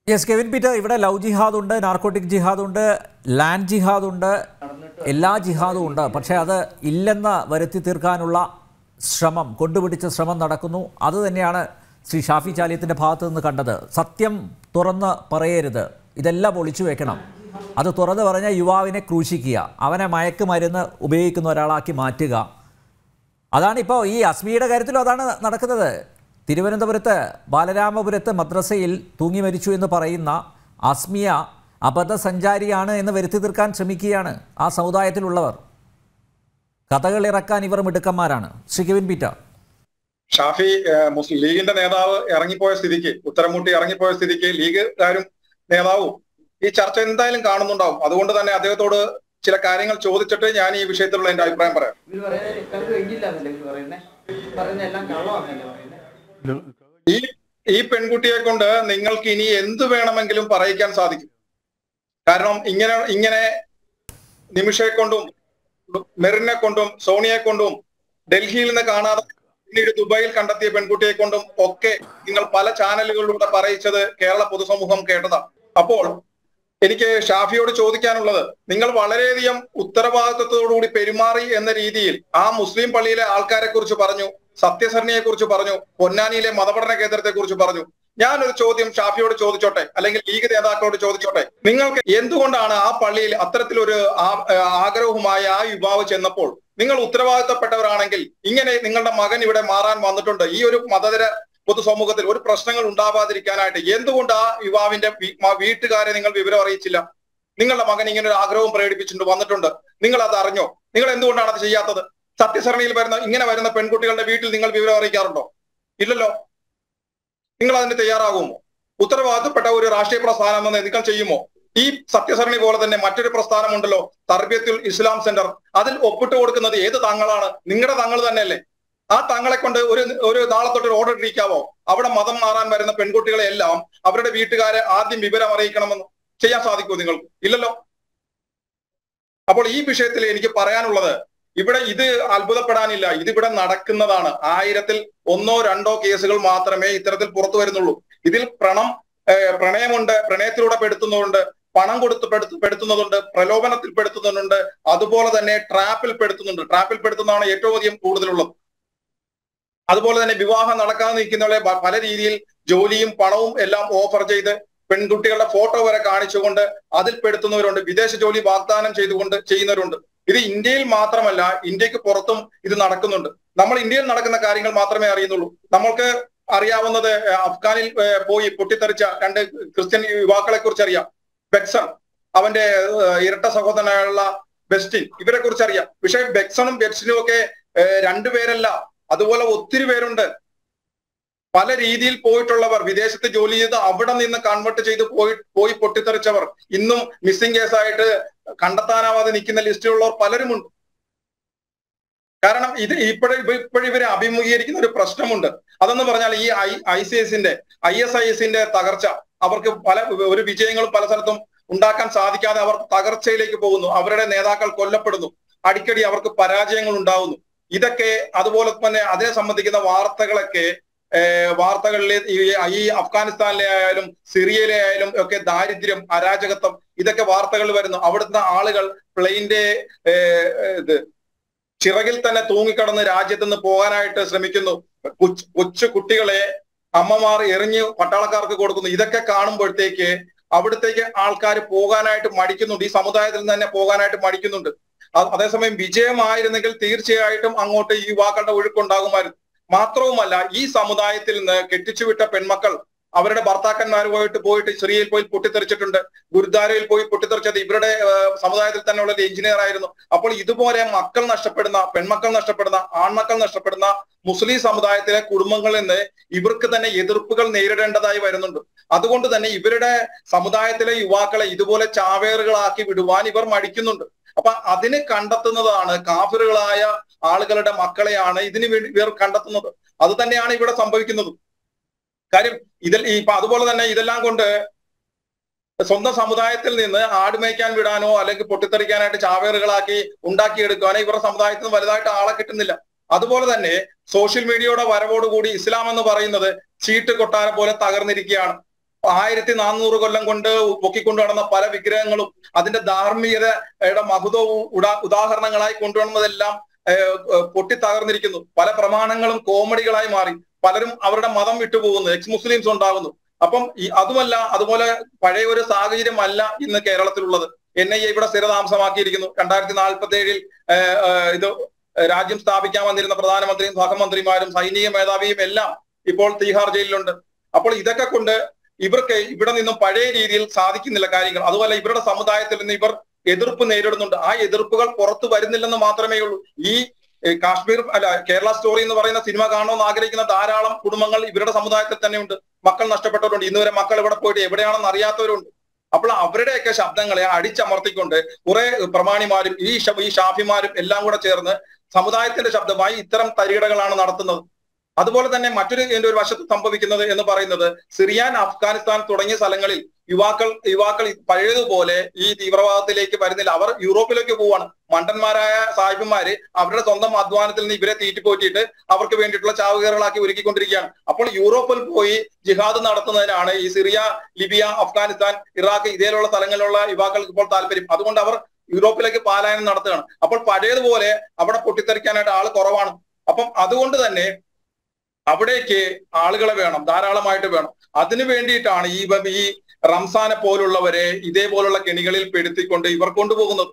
Yes Kevin Peter ഇവിടെ love ജിഹാദ് ഉണ്ട് നാർക്കോട്ടിക് ജിഹാദ് ഉണ്ട് ലാൻഡ് ജിഹാദ് ഉണ്ട് എല്ലാ ജിഹാദും ഉണ്ട് പക്ഷേ അത് ഇല്ലെന്ന് വരുത്തി തീർക്കാനുള്ള ശ്രമം കൊണ്ടുപിടിച്ച ശ്രമം നടക്കുന്നു അത് തന്നെയാണ് ശ്രീ ഷാഫി ചാലിയത്തിൻ്റെ ഭാഗത്തു നിന്ന് കണ്ടത് സത്യം തുറന്ന് പറയരുത് ഇതെല്ലാം ഒളിച്ചു വെക്കണം അത് തുറന്ന് പറഞ്ഞ യുവാവിനെ ക്രൂശിക്കുക അവനെ മയക്കുമരുന്ന് ഉപയോഗിക്കുന്ന ഒരാളാക്കി മാറ്റുക അതാണ് ഇപ്പോൾ ഈ അസ്മിയുടെ കാര്യത്തിലും അതാണ് നടക്കുന്നത് തിരുവനന്തപുരത്ത് ബാലരാമപുരത്ത് മദ്രസയിൽ തൂങ്ങി മരിച്ചു എന്ന് പറയുന്ന അസ്മിയ അബദ്ധസഞ്ചാരിയാണ് എന്ന് വരുത്തി തീർക്കാൻ ശ്രമിക്കുകയാണ് ആ സമുദായത്തിലുള്ളവർ കഥകൾ ഇറക്കാൻ ഇവർ മിടുക്കന്മാരാണ് ശ്രീ കെവിൻ പീറ്റർ ഷാഫി ഏഹ്, മുസ്ലിം ലീഗിന്റെ നേതാവ് ഇറങ്ങിപ്പോയ സ്ഥിതിക്ക് ഉത്തരമുട്ടി ഇറങ്ങിപ്പോയ സ്ഥിതിക്ക് ലീഗുകാരും നേതാവും ഈ ചർച്ച എന്തായാലും കാണുന്നുണ്ടാവും അതുകൊണ്ട് തന്നെ അദ്ദേഹത്തോട് ചില കാര്യങ്ങൾ ചോദിച്ചിട്ട് ഞാൻ ഈ വിഷയത്തിലുള്ള എന്റെ അഭിപ്രായം പറയാം ഇവര് പറയുന്നത് കഥ കഴിഞ്ഞില്ല എന്നല്ലേ ഇവര് പറയുന്നേ പറയുന്ന എല്ലാം കള്ളമാണെന്നല്ലേ പറയുന്നത് ഈ ഈ പെൺകുട്ടിയെ കൊണ്ട് നിങ്ങൾക്ക് ഇനി എന്ത് വേണമെങ്കിലും പറയിക്കാൻ സാധിക്കും കാരണം ഇങ്ങനെ ഇങ്ങനെ നിമിഷയെ കൊണ്ടും മെറിനെ കൊണ്ടും സോണിയെ കൊണ്ടും ഡൽഹിയിൽ നിന്ന് കാണാതെ പിന്നീട് ദുബായിൽ കണ്ടെത്തിയ പെൺകുട്ടിയെ കൊണ്ടും ഒക്കെ നിങ്ങൾ പല ചാനലുകളിലൂടെ പറയിച്ചത് കേരള പൊതുസമൂഹം കേട്ടതാ അപ്പോൾ എനിക്ക് ഷാഫിയോട് ചോദിക്കാനുള്ളത് നിങ്ങൾ വളരെയധികം ഉത്തരവാദിത്വത്തോടുകൂടി പെരുമാറി എന്ന രീതിയിൽ ആ മുസ്ലിം പള്ളിയിലെ ആൾക്കാരെ കുറിച്ച് പറഞ്ഞു സത്യസരണിയെ കുറിച്ച് പറഞ്ഞു പൊന്നാനിയിലെ മതപഠന കേന്ദ്രത്തെ കുറിച്ച് പറഞ്ഞു ഞാനൊരു ചോദ്യം ഷാഫിയോട് ചോദിച്ചോട്ടെ അല്ലെങ്കിൽ ലീഗ് നേതാക്കളോട് ചോദിച്ചോട്ടെ നിങ്ങൾക്ക് എന്തുകൊണ്ടാണ് ആ പള്ളിയിൽ അത്തരത്തിലൊരു ആ- ആഗ്രഹവുമായി ആ യുവാവ് ചെന്നപ്പോൾ നിങ്ങൾ ഉത്തരവാദിത്തപ്പെട്ടവരാണെങ്കിൽ ഇങ്ങനെ നിങ്ങളുടെ മകൻ ഇവിടെ മാറാൻ വന്നിട്ടുണ്ട് ഈ ഒരു മതതര പൊതുസമൂഹത്തിൽ ഒരു പ്രശ്നങ്ങൾ ഉണ്ടാവാതിരിക്കാനായിട്ട് എന്തുകൊണ്ട് ആ യുവാവിന്റെ വീ- മ- വീട്ടുകാരെ നിങ്ങൾ വിവരം അറിയിച്ചില്ല നിങ്ങളുടെ മകൻ ഇങ്ങനെ ഒരു ആഗ്രഹം പ്രകടിപ്പിച്ചിട്ടുണ്ട് വന്നിട്ടുണ്ട് നിങ്ങൾ അത് അറിഞ്ഞോ നിങ്ങൾ എന്തുകൊണ്ടാണ് അത് ചെയ്യാത്തത് സത്യസരണിയിൽ വരുന്ന ഇങ്ങനെ വരുന്ന പെൺകുട്ടികളുടെ വീട്ടിൽ നിങ്ങൾ വിവരം അറിയിക്കാറുണ്ടോ ഇല്ലല്ലോ നിങ്ങൾ അതിന് തയ്യാറാകുമോ ഉത്തരവാദിത്തപ്പെട്ട ഒരു രാഷ്ട്രീയ പ്രസ്ഥാനം എന്ന് നിങ്ങൾ ചെയ്യുമോ ഈ സത്യസരണി പോലെ തന്നെ മറ്റൊരു പ്രസ്ഥാനമുണ്ടല്ലോ തർബിയത്തുൽ ഇസ്ലാം സെന്റർ അതിൽ ഒപ്പിട്ട് കൊടുക്കുന്നത് ഏത് തങ്ങളാണ് നിങ്ങളുടെ തങ്ങൾ തന്നെയല്ലേ ആ തങ്ങളെ കൊണ്ട് ഒരു ഒരു നാളെ തൊട്ട് ഒരു ഓർഡർ ഇരിക്കാവോ അവിടെ മതം മാറാൻ വരുന്ന പെൺകുട്ടികളെ എല്ലാം അവരുടെ വീട്ടുകാരെ ആദ്യം വിവരം അറിയിക്കണമെന്ന് ചെയ്യാൻ സാധിക്കുമോ നിങ്ങൾക്ക് ഇല്ലല്ലോ അപ്പോൾ ഈ വിഷയത്തിൽ എനിക്ക് പറയാനുള്ളത് ഇവിടെ ഇത് അത്ഭുതപ്പെടാനില്ല ഇതിവിടെ നടക്കുന്നതാണ് ആയിരത്തിൽ ഒന്നോ രണ്ടോ കേസുകൾ മാത്രമേ ഇത്തരത്തിൽ പുറത്തു വരുന്നുള്ളൂ ഇതിൽ പ്രണം ഏഹ് പ്രണയമുണ്ട് പ്രണയത്തിലൂടെ പെടുത്തുന്നുണ്ട് പണം കൊടുത്ത് പെടുത്തു പെടുത്തുന്നതുണ്ട് പ്രലോഭനത്തിൽ പെടുത്തുന്നുണ്ട് അതുപോലെ തന്നെ ട്രാപ്പിൽ പെടുത്തുന്നുണ്ട് ട്രാപ്പിൽ പെടുത്തുന്നതാണ് ഏറ്റവും അധികം കൂടുതലുള്ളത് അതുപോലെ തന്നെ വിവാഹം നടക്കാതെ നിൽക്കുന്നവരെ പ- പല രീതിയിൽ ജോലിയും പണവും എല്ലാം ഓഫർ ചെയ്ത് പെൺകുട്ടികളുടെ ഫോട്ടോ വരെ കാണിച്ചുകൊണ്ട് അതിൽ പെടുത്തുന്നവരുണ്ട് വിദേശ ജോലി വാഗ്ദാനം ചെയ്തുകൊണ്ട് ചെയ്യുന്നവരുണ്ട് ഇത് ഇന്ത്യയിൽ മാത്രമല്ല ഇന്ത്യക്ക് പുറത്തും ഇത് നടക്കുന്നുണ്ട് നമ്മൾ ഇന്ത്യയിൽ നടക്കുന്ന കാര്യങ്ങൾ മാത്രമേ അറിയുന്നുള്ളൂ നമ്മൾക്ക് അറിയാവുന്നത് ഏഹ്, അഫ്ഗാനിൽ ഏഹ്, പോയി പൊട്ടിത്തെറിച്ച രണ്ട് ക്രിസ്ത്യൻ യുവാക്കളെ കുറിച്ച് അറിയാം ബെക്സൺ അവന്റെ ഏഹ്, ഇരട്ട സഹോദരനായുള്ള ബെസ്റ്റിൻ ഇവരെ കുറിച്ച് അറിയാം പക്ഷേ ബെക്സണും ബെസ്റ്റിനും ഒക്കെ ഏഹ്, രണ്ടുപേരല്ല അതുപോലെ ഒത്തിരി പേരുണ്ട് പല രീതിയിൽ പോയിട്ടുള്ളവർ വിദേശത്ത് ജോലി ചെയ്ത് അവിടെ നിന്ന് കൺവേർട്ട് ചെയ്ത് പോയി പോയി പൊട്ടിത്തെറിച്ചവർ ഇന്നും മിസ്സിംഗ് കേസായിട്ട് കണ്ടെത്താനാവാതെ നിൽക്കുന്ന ലിസ്റ്റിലുള്ളവർ പലരുമുണ്ട് കാരണം ഇത് ഇപ്പോഴും ഇപ്പോഴും ഇവരെ അഭിമുഖീകരിക്കുന്ന ഒരു പ്രശ്നമുണ്ട് അതെന്ന് പറഞ്ഞാൽ ഈ ഐ ഐ സി എസിന്റെ ഐ എസ് ഐ എസിന്റെ തകർച്ച അവർക്ക് പല ഒരു വിജയങ്ങളും പല സ്ഥലത്തും ഉണ്ടാക്കാൻ സാധിക്കാതെ അവർ തകർച്ചയിലേക്ക് പോകുന്നു അവരുടെ നേതാക്കൾ കൊല്ലപ്പെടുന്നു അടിക്കടി അവർക്ക് പരാജയങ്ങൾ ഉണ്ടാവുന്നു ഇതൊക്കെ അതുപോലെ തന്നെ അതിനെ സംബന്ധിക്കുന്ന വാർത്തകളൊക്കെ ഏഹ് വാർത്തകളിൽ ഈ ഈ അഫ്ഗാനിസ്ഥാനിലെ ആയാലും സിറിയയിലെ ആയാലും ഒക്കെ ദാരിദ്ര്യം അരാജകത്വം ഇതൊക്കെ വാർത്തകൾ വരുന്നു അവിടുത്തെ ആളുകൾ പ്ലെയിന്റെ ഏഹ് ഇത് ചിറകിൽ തന്നെ തൂങ്ങിക്കടന്ന് രാജ്യത്ത് നിന്ന് പോകാനായിട്ട് ശ്രമിക്കുന്നു കൊച്ചു കൊച്ചു കുട്ടികളെ അമ്മമാർ എറിഞ്ഞ് പട്ടാളക്കാർക്ക് കൊടുക്കുന്നു ഇതൊക്കെ കാണുമ്പോഴത്തേക്ക് അവിടത്തേക്ക് ആൾക്കാർ പോകാനായിട്ട് മടിക്കുന്നുണ്ട് ഈ സമുദായത്തിൽ നിന്ന് തന്നെ പോകാനായിട്ട് മടിക്കുന്നുണ്ട് അ- അതേസമയം വിജയമായിരുന്നെങ്കിൽ തീർച്ചയായിട്ടും അങ്ങോട്ട് ഈ യുവാക്കളുടെ ഒഴുക്കുണ്ടാകുമായിരുന്നു മാത്രവുമല്ല ഈ സമുദായത്തിൽ നിന്ന് കെട്ടിച്ചുവിട്ട പെൺമക്കൾ അവരുടെ ഭർത്താക്കന്മാരുമായിട്ട് പോയിട്ട് സിറിയയിൽ പോയി പൊട്ടിത്തെറിച്ചിട്ടുണ്ട് ഗുരുദ്വാരയിൽ പോയി പൊട്ടിത്തെറിച്ചത് ഇവരുടെ ഏഹ്, സമുദായത്തിൽ തന്നെ ഉള്ള ഒരു എഞ്ചിനീയർ ആയിരുന്നു അപ്പോൾ ഇതുപോലെ മക്കൾ നഷ്ടപ്പെടുന്ന പെൺമക്കൾ നഷ്ടപ്പെടുന്ന ആൺമക്കൾ നഷ്ടപ്പെടുന്ന മുസ്ലിം സമുദായത്തിലെ കുടുംബങ്ങളിൽ നിന്ന് ഇവർക്ക് തന്നെ എതിർപ്പുകൾ നേരിടേണ്ടതായി വരുന്നുണ്ട് അതുകൊണ്ട് തന്നെ ഇവരുടെ സമുദായത്തിലെ യുവാക്കളെ ഇതുപോലെ ചാവേറുകളാക്കി വിടുവാൻ ഇവർ മടിക്കുന്നുണ്ട് അപ്പൊ അതിന് കണ്ടെത്തുന്നതാണ് കാഫിറുകളായ ആളുകളുടെ മക്കളെയാണ് ഇതിന് വേണ്ടി ഇവർ കണ്ടെത്തുന്നത് അത് തന്നെയാണ് ഇവിടെ സംഭവിക്കുന്നത് കാര്യം ഇതിൽ ഈ ഇപ്പൊ അതുപോലെ തന്നെ ഇതെല്ലാം കൊണ്ട് സ്വന്തം സമുദായത്തിൽ നിന്ന് ആടുമേയ്ക്കാൻ വിടാനോ അല്ലെങ്കിൽ പൊട്ടിത്തെറിക്കാനായിട്ട് ചാവേറുകളാക്കി ഉണ്ടാക്കിയെടുക്കാനോ ഇവരുടെ സമുദായത്തിൽ നിന്ന് വലുതായിട്ട് ആളെ കിട്ടുന്നില്ല അതുപോലെ തന്നെ സോഷ്യൽ മീഡിയയുടെ വരവോടുകൂടി ഇസ്ലാം എന്ന് പറയുന്നത് ചീട്ട് കൊട്ടാരം പോലെ തകർന്നിരിക്കുകയാണ് ആയിരത്തി നാനൂറ് കൊല്ലം കൊണ്ട് പൊക്കിക്കൊണ്ടു നടന്ന പല വിഗ്രഹങ്ങളും അതിന്റെ ധാർമ്മികതയുടെ മഹത്വവും ഉദാ ഉദാഹരണങ്ങളായി കൊണ്ടുവന്നതെല്ലാം ഏഹ്, ഏഹ്, പൊട്ടിത്തകർന്നിരിക്കുന്നു പല പ്രമാണങ്ങളും കോമഡികളായി മാറി പലരും അവരുടെ മതം വിട്ടുപോകുന്നു എക്സ് മുസ്ലിംസ് ഉണ്ടാകുന്നു അപ്പം ഈ അതുമല്ല അതുപോലെ പഴയ ഒരു സാഹചര്യം അല്ല ഇന്ന് കേരളത്തിലുള്ളത് എൻ ഐ എ ഇവിടെ സ്ഥിരതാമസമാക്കിയിരിക്കുന്നു രണ്ടായിരത്തി നാൽപ്പത്തി ഏഴിൽ ഇത് രാജ്യം സ്ഥാപിക്കാൻ വന്നിരുന്ന പ്രധാനമന്ത്രിയും സഹമന്ത്രിമാരും സൈനിക മേധാവിയും എല്ലാം ഇപ്പോൾ തീഹാർ ജയിലിലുണ്ട് അപ്പോൾ ഇതൊക്കെ കൊണ്ട് ഇവർക്ക് ഇവിടെ നിന്നും പഴയ രീതിയിൽ സാധിക്കുന്നില്ല കാര്യങ്ങൾ അതുപോലെ ഇവരുടെ സമുദായത്തിൽ നിന്ന് ഇവർ എതിർപ്പ് നേരിടുന്നുണ്ട് ആ എതിർപ്പുകൾ പുറത്തു വരുന്നില്ലെന്ന് മാത്രമേ ഉള്ളൂ ഈ ഏഹ്, കാശ്മീർ അല്ല കേരള സ്റ്റോറി എന്ന് പറയുന്ന സിനിമ കാണണമെന്ന് ആഗ്രഹിക്കുന്ന ധാരാളം കുടുംബങ്ങൾ ഇവരുടെ സമുദായത്തിൽ തന്നെയുണ്ട് മക്കൾ നഷ്ടപ്പെട്ടവരുണ്ട് ഇന്നുവരെ മക്കൾ ഇവിടെ പോയിട്ട് എവിടെയാണെന്ന് അറിയാത്തവരുണ്ട് അപ്പോൾ അവരുടെയൊക്കെ ശബ്ദങ്ങളെ അടിച്ചമർത്തിക്കൊണ്ട് കുറെ പ്രമാണിമാരും ഈ ഷ- ഈ ഷാഫിമാരും എല്ലാം കൂടെ ചേർന്ന് സമുദായത്തിന്റെ ശബ്ദമായി ഇത്തരം തരികിടകളാണ് നടത്തുന്നത് അതുപോലെ തന്നെ മറ്റൊരു എന്റെ ഒരു വശത്ത് സംഭവിക്കുന്നത് എന്ന് പറയുന്നത് സിറിയാൻ അഫ്ഗാനിസ്ഥാൻ തുടങ്ങിയ സ്ഥലങ്ങളിൽ യുവാക്കൾ യുവാക്കൾ പഴയതുപോലെ ഈ തീവ്രവാദത്തിലേക്ക് വരുന്നില്ല അവർ യൂറോപ്പിലേക്ക് പോവാണ് മണ്ടന്മാരായ സാഹിബന്മാര് അവരുടെ സ്വന്തം അധ്വാനത്തിൽ നിന്ന് ഇവരെ തീറ്റിപ്പോറ്റിയിട്ട് അവർക്ക് വേണ്ടിയിട്ടുള്ള ചാവുകേറുകളാക്കി ഒരുക്കിക്കൊണ്ടിരിക്കുകയാണ് അപ്പോൾ യൂറോപ്പിൽ പോയി ജിഹാദ് നടത്തുന്നതിനാണ് ഈ സിറിയ ലിബിയ അഫ്ഗാനിസ്ഥാൻ ഇറാഖ് ഇതേലുള്ള സ്ഥലങ്ങളിലുള്ള യുവാക്കൾക്ക് ഇപ്പോൾ താല്പര്യം അതുകൊണ്ട് അവർ യൂറോപ്പിലേക്ക് പാലായനം നടത്തുകയാണ് അപ്പോൾ പഴയതുപോലെ അവിടെ പൊട്ടിത്തെറിക്കാനായിട്ട് ആൾ കുറവാണ് അപ്പം അതുകൊണ്ട് തന്നെ അവിടേക്ക് ആളുകളെ വേണം ധാരാളമായിട്ട് വേണം അതിനു വേണ്ടിയിട്ടാണ് ഈ വ- ഈ റംസാനെ പോലുള്ളവരെ ഇതേപോലുള്ള കെണികളിൽ പെടുത്തിക്കൊണ്ട് ഇവർ കൊണ്ടുപോകുന്നത്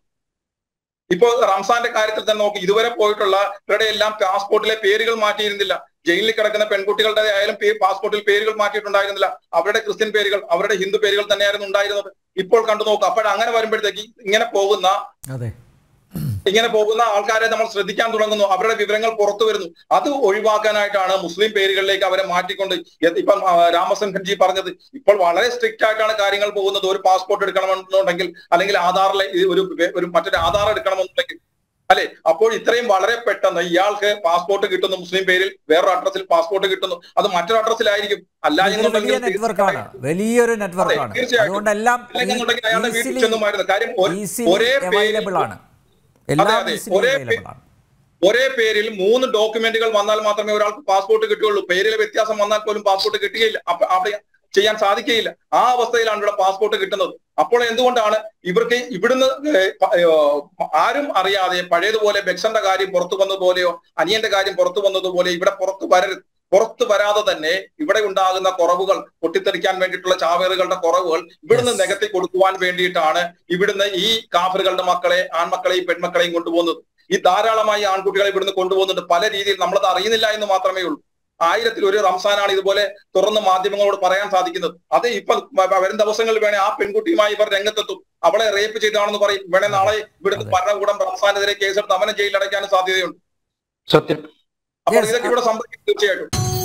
ഇപ്പോ റംസാന്റെ കാര്യത്തിൽ തന്നെ നോക്കി ഇതുവരെ പോയിട്ടുള്ള ഇവരുടെ എല്ലാം പാസ്പോർട്ടിലെ പേരുകൾ മാറ്റിയിരുന്നില്ല ജയിലിൽ കിടക്കുന്ന പെൺകുട്ടികളുടെ ആയാലും പേ- പാസ്പോർട്ടിൽ പേരുകൾ മാറ്റിയിട്ടുണ്ടായിരുന്നില്ല അവരുടെ ക്രിസ്ത്യൻ പേരുകൾ അവരുടെ ഹിന്ദു പേരുകൾ തന്നെയായിരുന്നു ഉണ്ടായിരുന്നത് ഇപ്പോൾ കണ്ടു നോക്കുക അപ്പോൾ അങ്ങനെ വരുമ്പോഴത്തേക്ക് ഇങ്ങനെ പോകുന്ന അതെ ഇങ്ങനെ പോകുന്ന ആൾക്കാരെ നമ്മൾ ശ്രദ്ധിക്കാൻ തുടങ്ങുന്നു അവരുടെ വിവരങ്ങൾ പുറത്തു വരുന്നു അത് ഒഴിവാക്കാനായിട്ടാണ് മുസ്ലിം പേരുകളിലേക്ക് അവരെ മാറ്റിക്കൊണ്ട് എ- ഇപ്പം ആ, രാമസിംഹൻജി പറഞ്ഞത് ഇപ്പോൾ വളരെ സ്ട്രിക്റ്റ് ആയിട്ടാണ് കാര്യങ്ങൾ പോകുന്നത് ഒരു പാസ്പോർട്ട് എടുക്കണമെന്നുണ്ടെങ്കിൽ അല്ലെങ്കിൽ ആധാറിലെ ഈ ഒരു വെ- ഒരു മറ്റൊരു ആധാർ എടുക്കണമെന്നുണ്ടെങ്കിൽ അല്ലെ അപ്പോൾ ഇത്രയും വളരെ പെട്ടെന്ന് ഇയാൾക്ക് പാസ്പോർട്ട് കിട്ടുന്നു മുസ്ലിം പേരിൽ വേറൊരു അഡ്രസ്സിൽ പാസ്പോർട്ട് കിട്ടുന്നു അത് മറ്റൊരു അഡ്രസ്സിലായിരിക്കും അല്ല ഇതൊരു വലിയ എന്നുണ്ടെങ്കിൽ നെറ്റ്വർക്കാണ് വലിയൊരു നെറ്റ്വർക്കാണ് അതെ, തീർച്ചയായിട്ടും. അതുകൊണ്ടെല്ലാം അല്ലെന്നുണ്ടെങ്കിൽ അയാളുടെ വീട്ടിൽ ചെന്നുമായിരുന്നു കാര്യം ഒ- ഈസിലി ഒരേ പേരിൽ അവൈലബിൾ ആണ് എല്ലാം അതെ, ഈസിലി ഒരേ അവൈലബിൾ ആണ് ഒരേ പേരിൽ മൂന്ന് ഡോക്യുമെന്റുകൾ വന്നാൽ മാത്രമേ ഒരാൾക്ക് പാസ്പോർട്ട് കിട്ടുകയുള്ളൂ പേരിലെ വ്യത്യാസം വന്നാൽ പോലും പാസ്പോർട്ട് കിട്ടുകയില്ല അപ്പൊ അവിടെ ചെയ്യാൻ സാധിക്കുകയില്ല ആ അവസ്ഥയിലാണ് ഇവിടെ പാസ്പോർട്ട് കിട്ടുന്നത് അപ്പോൾ എന്തുകൊണ്ടാണ് ഇവർക്ക് ഇവിടുന്ന് ഏഹ് പ- ഏഹ് ആരും അറിയാതെ പഴയതുപോലെ ബെക്സന്റെ കാര്യം പുറത്തു വന്നതുപോലെയോ അനിയന്റെ കാര്യം പുറത്തു വന്നതുപോലെ ഇവിടെ പുറത്തു വരരുത് പുറത്തു വരാതെ തന്നെ ഇവിടെ ഉണ്ടാകുന്ന കുറവുകൾ പൊട്ടിത്തെറിക്കാൻ വേണ്ടിയിട്ടുള്ള ചാവേറുകളുടെ കുറവുകൾ ഇവിടുന്ന് Yes. നികത്തി കൊടുക്കുവാൻ വേണ്ടിയിട്ടാണ് ഇവിടുന്ന് ഈ കാഫറുകളുടെ മക്കളെ ആൺമക്കളെയും പെൺമക്കളെയും കൊണ്ടുപോകുന്നത് ഈ ധാരാളമായി ആൺകുട്ടികളെ ഇവിടുന്ന് കൊണ്ടുപോകുന്നുണ്ട് പല രീതിയിൽ നമ്മളത് അറിയുന്നില്ല എന്ന് മാത്രമേ ഉള്ളൂ ആയിരത്തിൽ ഒരു റംസാനാണ് ഇതുപോലെ തുറന്ന് മാധ്യമങ്ങളോട് പറയാൻ സാധിക്കുന്നത് അത് ഇപ്പൊ വ- വ- വരും ദിവസങ്ങളിൽ വേണേ ആ പെൺകുട്ടിയുമായി ഇവർ രംഗത്തെത്തും അവളെ റേപ്പ് ചെയ്താണെന്ന് പറയും വേണേ നാളെ ഇവിടുന്ന് അതെ. ഭരണകൂടം റംസാനെതിരെ കേസെടുത്ത് അവനെ ജയിലിലടയ്ക്കാനും സാധ്യതയുണ്ട് സത്യം അപ്പോൾ Yes, ഇതൊക്കെ ഇവിടെ സംഭവിക്കും തീർച്ചയായിട്ടും